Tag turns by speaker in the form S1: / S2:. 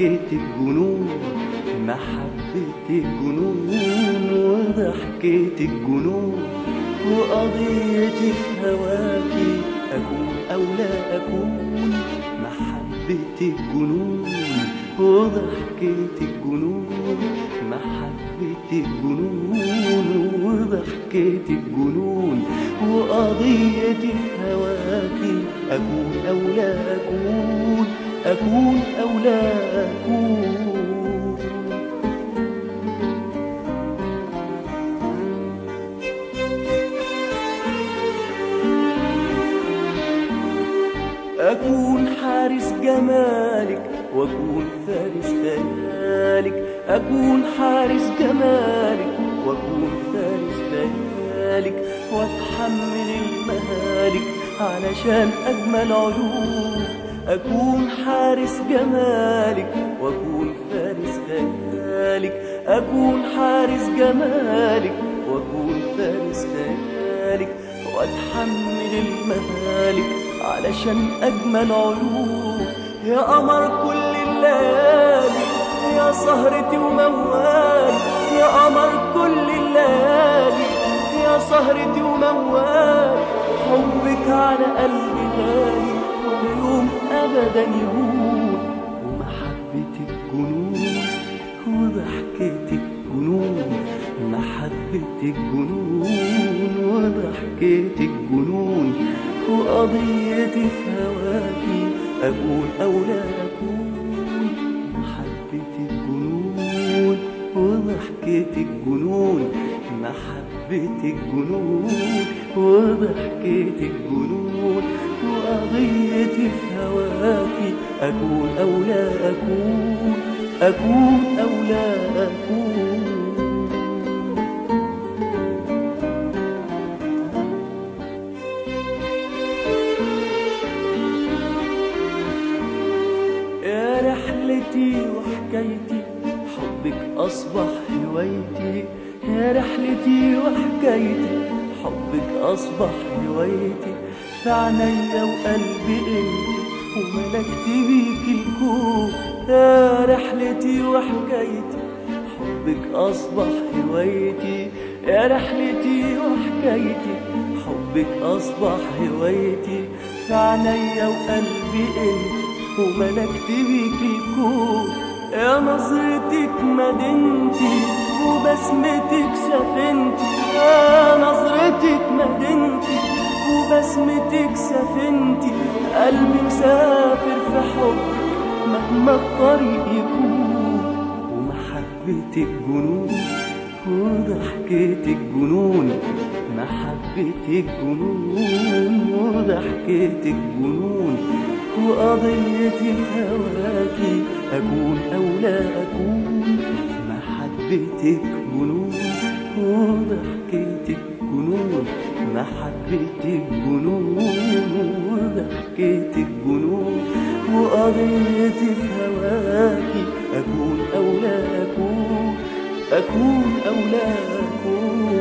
S1: وضحكة الجنون محبة الجنون وضحكة الجنون وقضيتي في هواكي أكون أو لا أكون محبة الجنون وضحكة الجنون محبة الجنون وضحكة الجنون وقضيتي في هواكي أكون أو لا أكون أكون أو لا أكون أكون حارس جمالك وأكون فارس خيالك أكون حارس جمالك وأكون فارس خيالك وأتحمل المهالك علشان أجمل عيون أكون حارس جمالك وأكون فارس خيالك أكون حارس جمالك وأكون فارس خيالك وأتحمل المهالك علشان أجمل عيون يا قمر كل الليالي يا سهرتي وموالي يا قمر كل الليالي يا سهرتي وموالي حبك على قلبي غالي ويوم أبدا يهون ومحبة الجنون وضحكة الجنون محبة الجنون وضحكة الجنون وقضيتي في هواكي أقول أو لا أكون محبة الجنون وضحكة الجنون محبة الجنون وضحكة الجنون وقضيتي في هواكي أكون أو لا أكون أكون أو لا أكون يا رحلتي وحكايتي حبك أصبح هوايتي يا رحلتي وحكايتي حبك أصبح هوايتي في عينيا وقلبي انت وملكت بيك الكون يا رحلتي وحكايتي حبك أصبح هوايتي يا رحلتي وحكايتي حبك أصبح هوايتي في عينيا وقلبي انت وملكت بيك الكون يا نظرتك مدينتي وبسمتك سفينتي يا نظرتك مدينتي وبسمتك سفينتي قلبي مسافر في حبك مهما الطريق يكون ومحبة الجنون وضحكة الجنون محبة الجنون وضحكة الجنون وقضيتي في هواكي أكون أو لا أكون محبتك جنون وضحكتك جنون محبتك جنون وضحكتك جنون وقضيتي في هواكي أكون أو لا أكون أكون أو لا أكون